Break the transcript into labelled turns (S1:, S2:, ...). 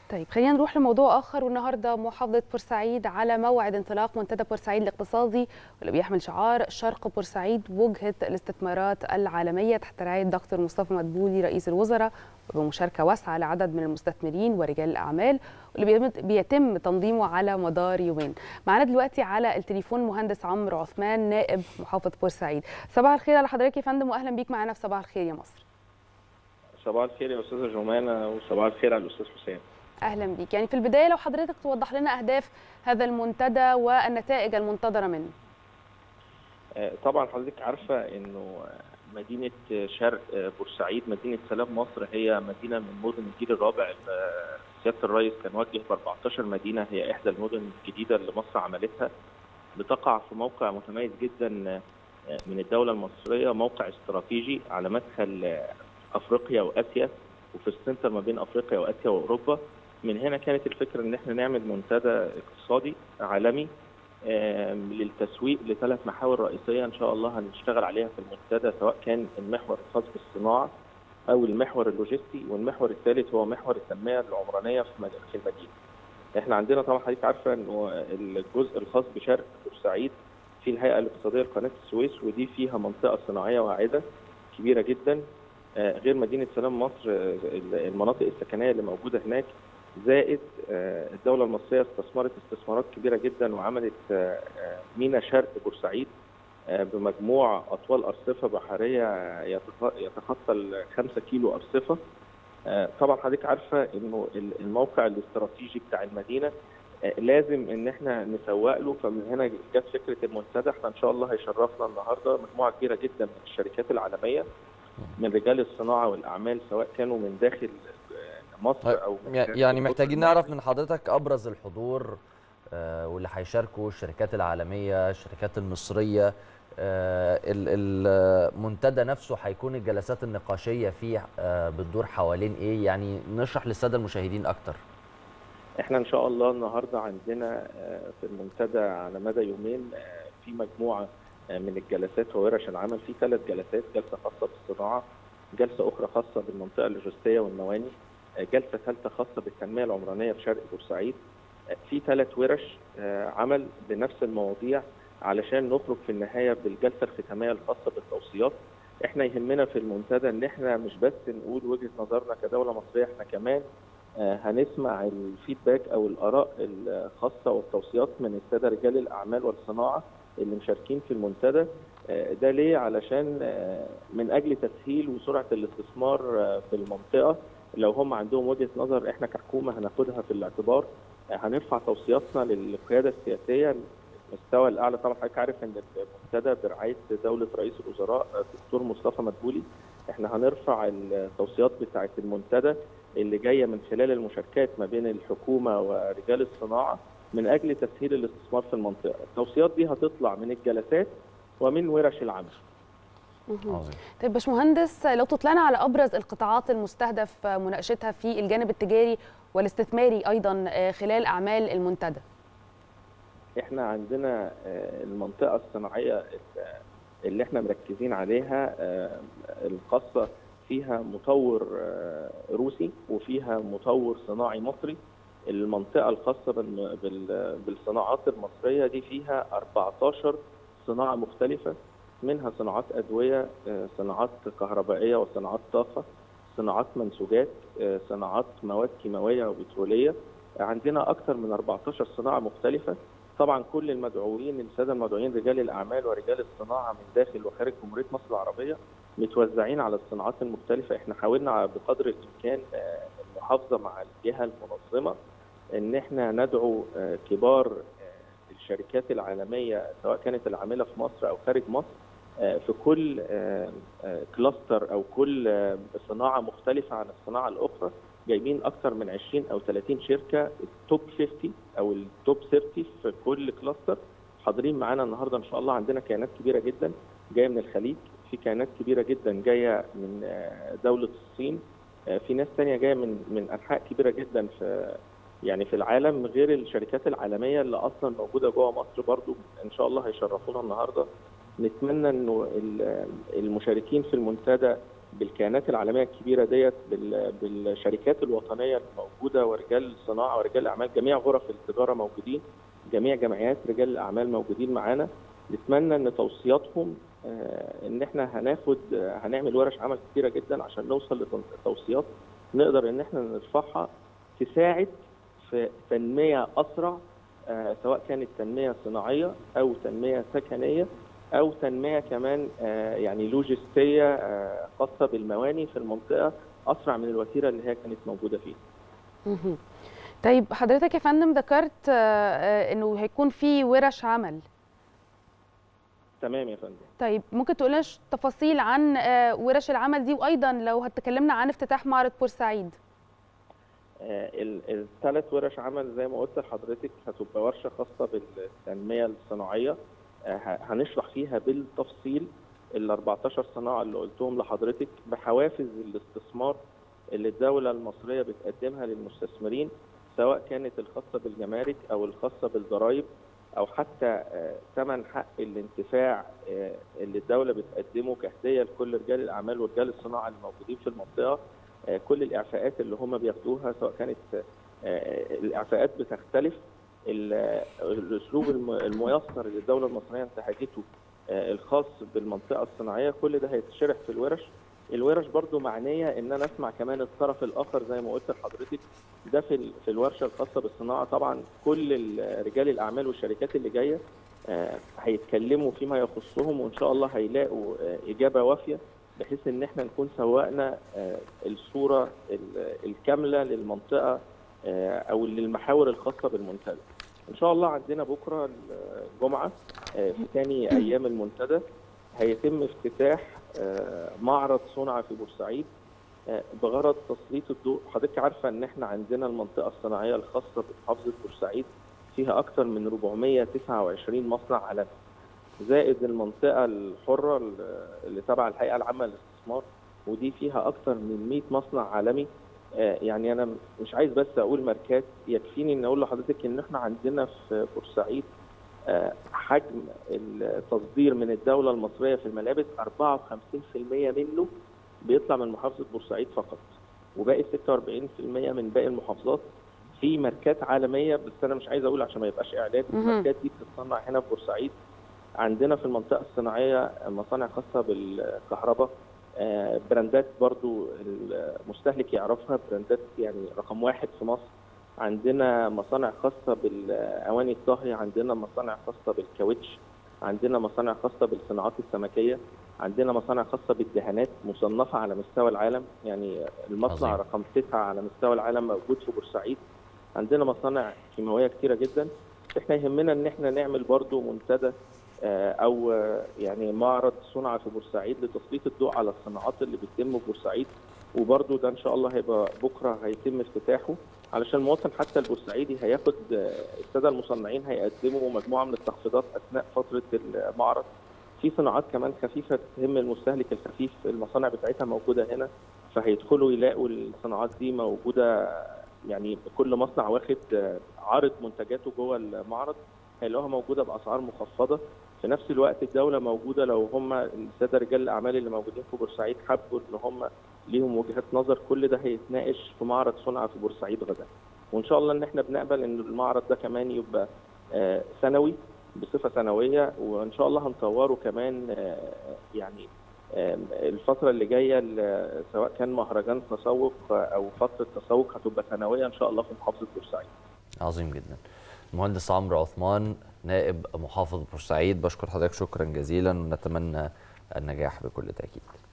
S1: طيب خلينا نروح لموضوع اخر والنهارده محافظه بورسعيد على موعد انطلاق منتدى بورسعيد الاقتصادي واللي بيحمل شعار شرق بورسعيد وجهه الاستثمارات العالميه تحت رعايه دكتور مصطفى مدبولي رئيس الوزراء وبمشاركه واسعه لعدد من المستثمرين ورجال الاعمال واللي بيتم تنظيمه على مدار يومين. معانا دلوقتي على التليفون مهندس عمرو عثمان نائب محافظ بورسعيد. صباح الخير على حضرتك يا فندم واهلا بيك معانا في صباح الخير يا مصر.
S2: صباح الخير يا استاذه جمانه وصباح الخير على الاستاذ حسام.
S1: اهلا بيك يعني في البدايه لو حضرتك توضح لنا اهداف هذا المنتدى والنتائج المنتظره منه
S2: طبعا حضرتك عارفه انه مدينه شرق بورسعيد مدينه سلام مصر هي مدينه من مدن الجيل الرابع سياده الرئيس كان وجه ب 14 مدينه هي احدى المدن الجديده اللي مصر عملتها بتقع في موقع متميز جدا من الدوله المصريه موقع استراتيجي على مدخل افريقيا واسيا وفي السنتر ما بين افريقيا واسيا واوروبا من هنا كانت الفكره ان احنا نعمل منتدى اقتصادي عالمي للتسويق لثلاث محاور رئيسيه ان شاء الله هنشتغل عليها في المنتدى سواء كان المحور الخاص بالصناعه او المحور اللوجستي والمحور الثالث هو محور التنميه العمرانيه في المدينه. احنا عندنا طبعا حضرتك عارفه انه الجزء الخاص بشرق بورسعيد في الهيئه الاقتصاديه لقناه السويس ودي فيها منطقه صناعيه واعده كبيره جدا غير مدينه سلام مصر المناطق السكنيه اللي موجوده هناك زائد الدوله المصريه استثمرت استثمارات كبيره جدا وعملت مينا شرق بورسعيد بمجموع اطوال ارصفه بحريه يتخطى ال 5 كيلو ارصفه طبعا حضرتك عارفه انه الموقع الاستراتيجي بتاع المدينه لازم ان احنا نسوق له فمن هنا جت فكره المنتدى احنا ان شاء الله هيشرفنا النهارده مجموعه كبيره جدا من الشركات العالميه من رجال الصناعه والاعمال سواء كانوا من داخل مصر او
S3: يعني محتاجين نعرف من حضرتك ابرز الحضور آه واللي هيشاركوا الشركات العالميه الشركات المصريه آه المنتدى نفسه هيكون الجلسات النقاشيه فيه آه بتدور حوالين ايه يعني نشرح للساده المشاهدين اكتر
S2: احنا ان شاء الله النهارده عندنا في المنتدى على مدى يومين في مجموعه من الجلسات وورش العمل في ثلاث جلسات جلسه خاصه بالصناعه جلسه اخرى خاصه بالمنطقه اللوجستيه والمواني جلسه ثالثه خاصه بالتنميه العمرانيه في شرق بورسعيد في ثلاث ورش عمل بنفس المواضيع علشان نخرج في النهايه بالجلسه الختاميه الخاصه بالتوصيات احنا يهمنا في المنتدى ان احنا مش بس نقول وجهه نظرنا كدوله مصريه احنا كمان هنسمع الفيدباك او الاراء الخاصه والتوصيات من الساده رجال الاعمال والصناعه اللي مشاركين في المنتدى ده ليه علشان من اجل تسهيل وسرعه الاستثمار في المنطقه لو هم عندهم وجهه نظر احنا كحكومه هناخدها في الاعتبار هنرفع توصياتنا للقياده السياسيه المستوى الاعلى طبعا حضرتك عارف ان المنتدى برعايه دوله رئيس الوزراء الدكتور مصطفى مدبولي احنا هنرفع التوصيات بتاعه المنتدى اللي جايه من خلال المشاركات ما بين الحكومه ورجال الصناعه من اجل تسهيل الاستثمار في المنطقه التوصيات دي هتطلع من الجلسات ومن ورش العمل
S1: طيب باشمهندس لو تطلعنا على ابرز القطاعات المستهدف مناقشتها في الجانب التجاري والاستثماري ايضا خلال اعمال المنتدى
S2: احنا عندنا المنطقه الصناعيه اللي احنا مركزين عليها الخاصه فيها مطور روسي وفيها مطور صناعي مصري المنطقه الخاصه بالصناعات المصريه دي فيها 14 صناعه مختلفه منها صناعات ادويه صناعات كهربائيه وصناعات طاقه صناعات منسوجات صناعات مواد كيماويه وبتروليه عندنا اكثر من 14 صناعه مختلفه طبعا كل المدعوين الساده المدعوين رجال الاعمال ورجال الصناعه من داخل وخارج جمهوريه مصر العربيه متوزعين على الصناعات المختلفه احنا حاولنا بقدر الامكان المحافظه مع الجهه المنظمه ان احنا ندعو كبار الشركات العالميه سواء كانت العامله في مصر او خارج مصر في كل كلاستر او كل صناعه مختلفه عن الصناعه الاخرى جايبين اكثر من 20 او 30 شركه التوب 50 او التوب 30 في كل كلاستر حاضرين معانا النهارده ان شاء الله عندنا كيانات كبيره جدا جايه من الخليج في كيانات كبيره جدا جايه من دوله الصين في ناس ثانيه جايه من من انحاء كبيره جدا في يعني في العالم غير الشركات العالميه اللي اصلا موجوده جوه مصر برضو ان شاء الله هيشرفونا النهارده نتمنى انه المشاركين في المنتدى بالكيانات العالميه الكبيره ديت بالشركات الوطنيه الموجوده ورجال الصناعه ورجال الاعمال جميع غرف التجاره موجودين جميع جمعيات رجال الاعمال موجودين معانا نتمنى ان توصياتهم ان احنا هناخد هنعمل ورش عمل كتيره جدا عشان نوصل لتوصيات نقدر ان احنا نرفعها تساعد في تنميه اسرع سواء كانت تنميه صناعيه او تنميه سكنيه او تنميه كمان يعني لوجستيه خاصه بالمواني في المنطقه اسرع من الوتيره اللي هي كانت موجوده فيها.
S1: طيب حضرتك يا فندم ذكرت انه هيكون في ورش عمل.
S2: تمام يا فندم.
S1: طيب ممكن تقول لنا تفاصيل عن ورش العمل دي وايضا لو هتكلمنا عن افتتاح معرض بورسعيد.
S2: الثلاث ورش عمل زي ما قلت لحضرتك هتبقى ورشه خاصه بالتنميه الصناعيه هنشرح فيها بالتفصيل ال 14 صناعه اللي قلتهم لحضرتك بحوافز الاستثمار اللي الدوله المصريه بتقدمها للمستثمرين سواء كانت الخاصه بالجمارك او الخاصه بالضرائب او حتى ثمن حق الانتفاع اللي الدوله بتقدمه كهديه لكل رجال الاعمال ورجال الصناعه اللي موجودين في المنطقه كل الاعفاءات اللي هم بياخدوها سواء كانت الاعفاءات بتختلف الاسلوب الميسر اللي الدوله المصريه انتهجته الخاص بالمنطقه الصناعيه كل ده هيتشرح في الورش الورش برضو معنيه ان انا اسمع كمان الطرف الاخر زي ما قلت لحضرتك ده في في الورشه الخاصه بالصناعه طبعا كل رجال الاعمال والشركات اللي جايه هيتكلموا فيما يخصهم وان شاء الله هيلاقوا اجابه وافيه بحيث ان احنا نكون سوقنا الصوره الكامله للمنطقه او للمحاور الخاصه بالمنتدى. ان شاء الله عندنا بكره الجمعه في ثاني ايام المنتدى هيتم افتتاح معرض صنع في بورسعيد بغرض تسليط الضوء حضرتك عارفه ان احنا عندنا المنطقه الصناعيه الخاصه بمحافظه بورسعيد فيها اكثر من 429 مصنع عالمي زائد المنطقه الحره اللي تبع الهيئه العامه للاستثمار ودي فيها اكثر من 100 مصنع عالمي يعني انا مش عايز بس اقول ماركات يكفيني ان اقول لحضرتك ان احنا عندنا في بورسعيد حجم التصدير من الدوله المصريه في الملابس 54% منه بيطلع من محافظه بورسعيد فقط وباقي 46% من باقي المحافظات في ماركات عالميه بس انا مش عايز اقول عشان ما يبقاش اعلان الماركات دي بتتصنع هنا في بورسعيد عندنا في المنطقه الصناعيه مصانع خاصه بالكهرباء براندات برضو المستهلك يعرفها براندات يعني رقم واحد في مصر عندنا مصانع خاصة بالأواني الطهي عندنا مصانع خاصة بالكاوتش عندنا مصانع خاصة بالصناعات السمكية عندنا مصانع خاصة بالدهانات مصنفة على مستوى العالم يعني المصنع عظيم. رقم تسعة على مستوى العالم موجود في بورسعيد عندنا مصانع كيماوية كتيرة جدا احنا يهمنا ان احنا نعمل برضو منتدى او يعني معرض صنع في بورسعيد لتسليط الضوء على الصناعات اللي بتتم في بورسعيد وبرضه ده ان شاء الله هيبقى بكره هيتم افتتاحه علشان المواطن حتى البورسعيدي هياخد الساده المصنعين هيقدموا مجموعه من التخفيضات اثناء فتره المعرض في صناعات كمان خفيفه تهم المستهلك الخفيف المصانع بتاعتها موجوده هنا فهيدخلوا يلاقوا الصناعات دي موجوده يعني كل مصنع واخد عارض منتجاته جوه المعرض هيلاقوها موجوده باسعار مخفضه في نفس الوقت الدوله موجوده لو هم الساده رجال الاعمال اللي موجودين في بورسعيد حبوا ان هم ليهم وجهات نظر كل ده هيتناقش في معرض صنع في بورسعيد غدا وان شاء الله ان احنا بنقبل ان المعرض ده كمان يبقى سنوي بصفه سنويه وان شاء الله هنطوره كمان يعني الفتره اللي جايه سواء كان مهرجان تسوق او فتره تسوق هتبقى سنويه ان شاء الله في محافظه بورسعيد
S3: عظيم جدا المهندس عمرو عثمان نائب محافظ بورسعيد بشكر حضرتك شكرا جزيلا ونتمنى النجاح بكل تاكيد